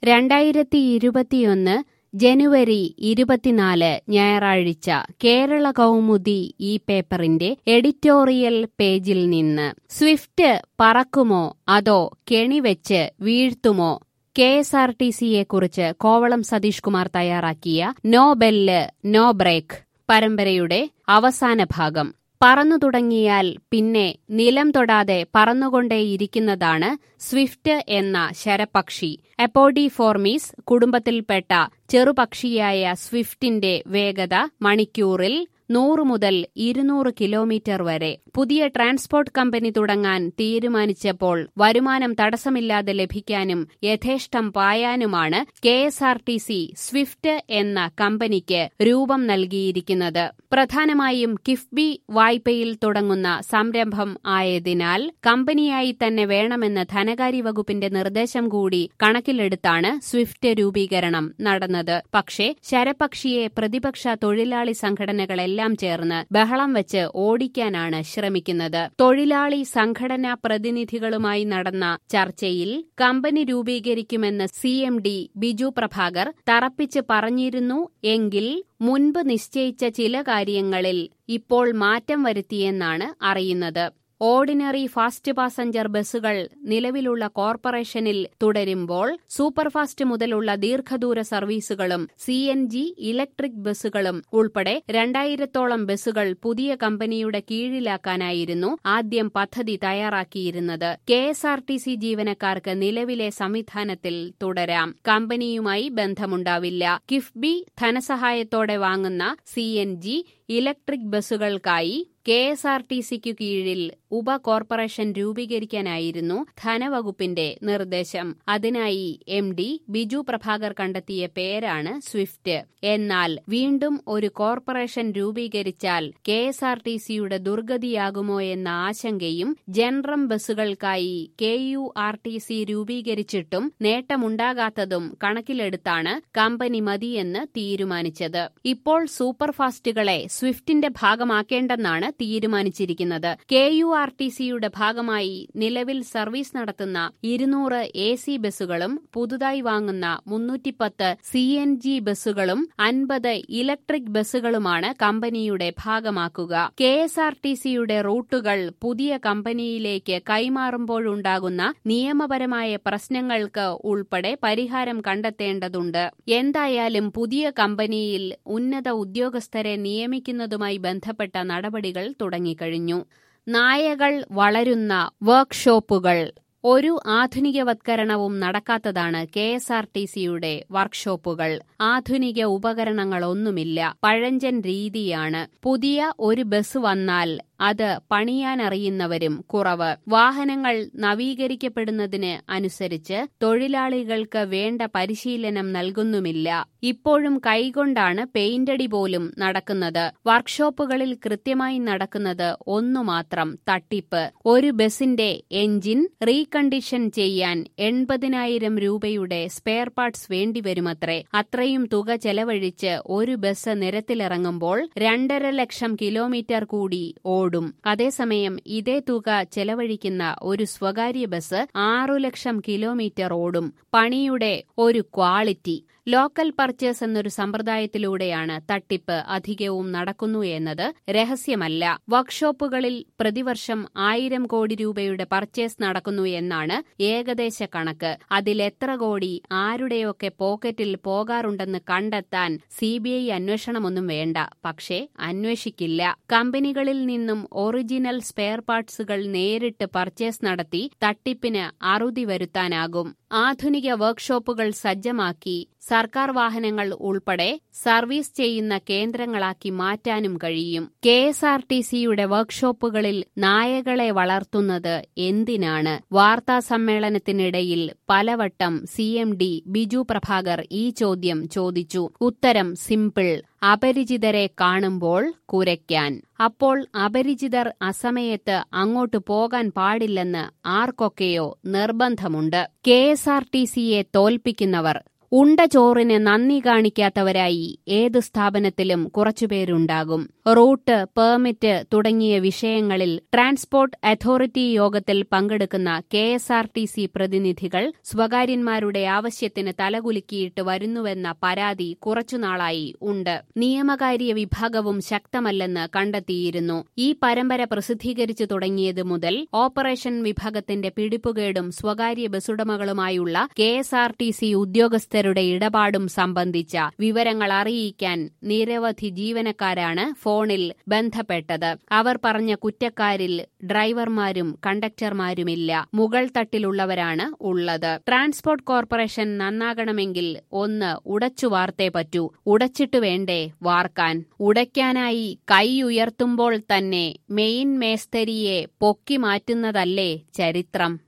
രണ്ടായിരത്തി ഇരുപത്തിയൊന്ന് ജനുവരി ഇരുപത്തിനാല് ഞായറാഴ്ച കേരള കൗമുദി ഈ പേപ്പറിന്റെ എഡിറ്റോറിയൽ പേജിൽ നിന്ന് സ്വിഫ്റ്റ് പറക്കുമോ അതോ കെണിവെച്ച് വീഴ്ത്തുമോ കെ എസ് ആർ ടി സിയെക്കുറിച്ച് കോവളം സതീഷ് കുമാർ തയ്യാറാക്കിയ നോ ബെല്ല് നോ ബ്രേക്ക് പരമ്പരയുടെ അവസാന ഭാഗം പറന്നു തുടങ്ങിയാൽ പിന്നെ നിലം തൊടാതെ പറന്നുകൊണ്ടേയിരിക്കുന്നതാണ് സ്വിഫ്റ്റ് എന്ന ശരപക്ഷി എപ്പോഡിഫോർമീസ് കുടുംബത്തിൽപ്പെട്ട ചെറുപക്ഷിയായ സ്വിഫ്റ്റിന്റെ വേഗത മണിക്കൂറിൽ നൂറ് മുതൽ ഇരുന്നൂറ് കിലോമീറ്റർ വരെ പുതിയ ട്രാൻസ്പോർട്ട് കമ്പനി തുടങ്ങാൻ തീരുമാനിച്ചപ്പോൾ വരുമാനം തടസ്സമില്ലാതെ ലഭിക്കാനും യഥേഷ്ടം പായാനുമാണ് K S R T C Swift എന്ന കമ്പനിക്ക് രൂപം നൽകിയിരിക്കുന്നത് പ്രധാനമായും കിഫ്ബി വായ്പയിൽ തുടങ്ങുന്ന സംരംഭം ആയതിനാൽ കമ്പനിയായി തന്നെ വേണമെന്ന ധനകാര്യ വകുപ്പിന്റെ നിർദ്ദേശം കൂടി കണക്കിലെടുത്താണ് സ്വിഫ്റ്റ് രൂപീകരണം നടന്നത് പക്ഷേ ശരപക്ഷിയെ പ്രതിപക്ഷ തൊഴിലാളി സംഘടനകളെല്ലാം ചേർന്ന് ബഹളം വെച്ച് ഓടിക്കാനാണ് ശ്രമിക്കുന്നത് തൊഴിലാളി സംഘടനാ പ്രതിനിധികളുമായി നടന്ന ചർച്ചയിൽ കമ്പനി രൂപീകരിക്കുമെന്ന് C M D Biju Prabhakar തറപ്പിച്ച് പറഞ്ഞിരുന്നു എങ്കിൽ മുൻപ് നിശ്ചയിച്ച ചില കാര്യങ്ങളിൽ ഇപ്പോൾ മാറ്റം വരുത്തിയെന്നാണ് അറിയുന്നത് ഓർഡിനറി ഫാസ്റ്റ് പാസഞ്ചർ ബസ്സുകൾ നിലവിലുള്ള കോർപ്പറേഷനിൽ തുടരുമ്പോൾ സൂപ്പർഫാസ്റ്റ് മുതലുള്ള ദീർഘദൂര സർവീസുകളും സി എൻ ജി ഇലക്ട്രിക് ബസ്സുകളും ഉൾപ്പെടെ രണ്ടായിരത്തോളം ബസ്സുകൾ പുതിയ കമ്പനിയുടെ കീഴിലാക്കാനായിരുന്നു ആദ്യം പദ്ധതി തയ്യാറാക്കിയിരുന്നത് K S R T C ജീവനക്കാർക്ക് നിലവിലെ സംവിധാനത്തിൽ തുടരാം കമ്പനിയുമായി ബന്ധമുണ്ടാവില്ല കിഫ്ബി ധനസഹായത്തോടെ വാങ്ങുന്ന സി എൻ ജി ഇലക്ട്രിക് ബസ്സുകൾക്കായി കെ എസ് ആർ ടി സിക്കു കീഴിൽ ഉപ കോർപ്പറേഷൻ രൂപീകരിക്കാനായിരുന്നു ധനവകുപ്പിന്റെ നിർദ്ദേശം അതിനായി എം ഡി ബിജു പ്രഭാകർ കണ്ടെത്തിയ പേരാണ് സ്വിഫ്റ്റ് എന്നാൽ വീണ്ടും ഒരു കോർപ്പറേഷൻ രൂപീകരിച്ചാൽ കെ എസ് ആർ ടി സിയുടെ ദുർഗതിയാകുമോ എന്ന ആശങ്കയും ജനറം ബസ്സുകൾക്കായി K U R T C രൂപീകരിച്ചിട്ടും നേട്ടമുണ്ടാകാത്തതും കണക്കിലെടുത്താണ് കമ്പനി മതിയെന്ന് തീരുമാനിച്ചത് ഇപ്പോൾ സൂപ്പർഫാസ്റ്റുകളെ സ്വിഫ്റ്റിന്റെ ഭാഗമാക്കേണ്ടെന്നാണ് തീരുമാനിച്ചിരിക്കുന്നത് കെ യു ആർ ടി സിയുടെ ഭാഗമായി നിലവിൽ സർവീസ് നടത്തുന്ന ഇരുന്നൂറ് എ സി ബസ്സുകളും പുതുതായി വാങ്ങുന്ന മുന്നൂറ്റിപ്പത്ത് സി എൻ ജി ബസ്സുകളും അൻപത് ഇലക്ട്രിക് ബസ്സുകളുമാണ് കമ്പനിയുടെ ഭാഗമാക്കുക കെ എസ് ആർ ടി സിയുടെ റൂട്ടുകൾ പുതിയ കമ്പനിയിലേക്ക് കൈമാറുമ്പോഴുണ്ടാകുന്ന നിയമപരമായ പ്രശ്നങ്ങൾക്ക് ഉൾപ്പെടെ പരിഹാരം കണ്ടെത്തേണ്ടതുണ്ട് എന്തായാലും പുതിയ കമ്പനിയിൽ ഉന്നത ഉദ്യോഗസ്ഥരെ നിയമിക്കുന്നതുമായി ബന്ധപ്പെട്ട നടപടികൾ തുടങ്ങിക്കഴിഞ്ഞു നായകൾ വളരുന്ന വർക്ക്ഷോപ്പുകൾ ഒരു ആധുനികവത്കരണവും നടക്കാത്തതാണ് കെ എസ് ആർ ടി സിയുടെ വർക്ക്ഷോപ്പുകൾ ആധുനിക ഉപകരണങ്ങളൊന്നുമില്ല പഴഞ്ചൻ രീതിയാണ് പുതിയ ഒരു ബസ് വന്നാൽ അത് പണിയാനറിയുന്നവരും കുറവ് വാഹനങ്ങൾ നവീകരിക്കപ്പെടുന്നതിന് അനുസരിച്ച് തൊഴിലാളികൾക്ക് വേണ്ട പരിശീലനം നൽകുന്നുമില്ല ഇപ്പോഴും കൈകൊണ്ടാണ് പെയിന്റടി പോലും നടക്കുന്നത് വർക്ക്ഷോപ്പുകളിൽ കൃത്യമായി നടക്കുന്നത് ഒന്നു മാത്രം തട്ടിപ്പ് ഒരു ബസിന്റെ എഞ്ചിൻ റീകണ്ടീഷൻ ചെയ്യാൻ എൺപതിനായിരം രൂപയുടെ സ്പെയർ പാർട്സ് വേണ്ടിവരുമത്രേ അത്രയും തുക ചെലവഴിച്ച് ഒരു ബസ് നിരത്തിലിറങ്ങുമ്പോൾ രണ്ടര ലക്ഷം കിലോമീറ്റർ കൂടി ഓടും അതേസമയം ഇതേ തുക ചെലവഴിക്കുന്ന ഒരു സ്വകാര്യ ബസ് ആറു ലക്ഷം കിലോമീറ്റർ ഓടും പണിയുടെ ഒരു ക്വാളിറ്റി ലോക്കൽ പർച്ചേസ് എന്നൊരു സമ്പ്രദായത്തിലൂടെയാണ് തട്ടിപ്പ് അധികവും നടക്കുന്നു എന്നത് രഹസ്യമല്ല വർക്ക്ഷോപ്പുകളിൽ പ്രതിവർഷം ആയിരം കോടി രൂപയുടെ പർച്ചേസ് നടക്കുന്നു എന്നാണ് ഏകദേശ കണക്ക് അതിലെത്ര കോടി ആരുടെയൊക്കെ പോക്കറ്റിൽ പോകാറുണ്ടെന്ന് കണ്ടെത്താൻ സിബിഐ അന്വേഷണമൊന്നും വേണ്ട പക്ഷേ അന്വേഷിക്കില്ല കമ്പനികളിൽ നിന്നും ഒറിജിനൽ സ്പെയർ പാർട്സുകൾ നേരിട്ട് പർച്ചേസ് നടത്തി തട്ടിപ്പിന് അറുതി വരുത്താനാകും ആധുനിക വർക്ക്ഷോപ്പുകൾ സജ്ജമാക്കി സർക്കാർ വാഹനങ്ങൾ ഉൾപ്പെടെ സർവീസ് ചെയ്യുന്ന കേന്ദ്രങ്ങളാക്കി മാറ്റാനും കഴിയും കെ എസ് ആർ ടി സിയുടെ വർക്ക്ഷോപ്പുകളിൽ നായകളെ വളർത്തുന്നത് എന്തിനാണ് വാർത്താ സമ്മേളനത്തിനിടയിൽ പലവട്ടം C M D Biju Prabhakar ഈ ചോദ്യം ചോദിച്ചു ഉത്തരം സിമ്പിൾ അപരിചിതരെ കാണുമ്പോൾ കുരയ്ക്കാൻ അപ്പോൾ അപരിചിതർ അസമയത്ത് അങ്ങോട്ട് പോകാൻ പാടില്ലെന്ന് ആർക്കൊക്കെയോ നിർബന്ധമുണ്ട് കെ എസ് ആർ ടി സിയെ തോൽപ്പിക്കുന്നവർ ഉണ്ട ചോറിന് നന്ദി കാണിക്കാത്തവരായി ഏത് സ്ഥാപനത്തിലും കുറച്ചുപേരുണ്ടാകും റൂട്ട് പെർമിറ്റ് തുടങ്ങിയ വിഷയങ്ങളിൽ ട്രാൻസ്പോർട്ട് അതോറിറ്റി യോഗത്തിൽ പങ്കെടുക്കുന്ന K S R T C പ്രതിനിധികൾ സ്വകാര്യന്മാരുടെ ആവശ്യത്തിന് തലകുലുക്കിയിട്ട് വരുന്നുവെന്ന പരാതി കുറച്ചുനാളായി ഉണ്ട് നിയമകാര്യ വിഭാഗവും ശക്തമല്ലെന്ന് കണ്ടെത്തിയിരുന്നു ഈ പരമ്പര പ്രസിദ്ധീകരിച്ചു തുടങ്ങിയത് മുതൽ ഓപ്പറേഷൻ വിഭാഗത്തിന്റെ പിടിപ്പുകേടും സ്വകാര്യ ബസ്സുടമകളുമായുള്ള K S R T C ഉദ്യോഗസ്ഥരുടെ ഇടപാടും സംബന്ധിച്ച വിവരങ്ങൾ അറിയിക്കാൻ നിരവധി ജീവനക്കാരാണ് ഫോണിൽ ബന്ധപ്പെട്ടത് അവർ പറഞ്ഞ കുറ്റക്കാരിൽ ഡ്രൈവർമാരും കണ്ടക്ടർമാരുമില്ല മുകൾ തട്ടിലുള്ളവരാണ് ഉള്ളത് ട്രാൻസ്പോർട്ട് കോർപ്പറേഷൻ നന്നാകണമെങ്കിൽ ഒന്ന് ഉടച്ചു വാർത്തേ പറ്റൂ ഉടച്ചിട്ട് വേണ്ടേ വാർക്കാൻ ഉടയ്ക്കാനായി കൈ ഉയർത്തുമ്പോൾ തന്നെ മെയിൻ മേസ്തരിയെ പൊക്കി മാറ്റുന്നതല്ലേ ചരിത്രം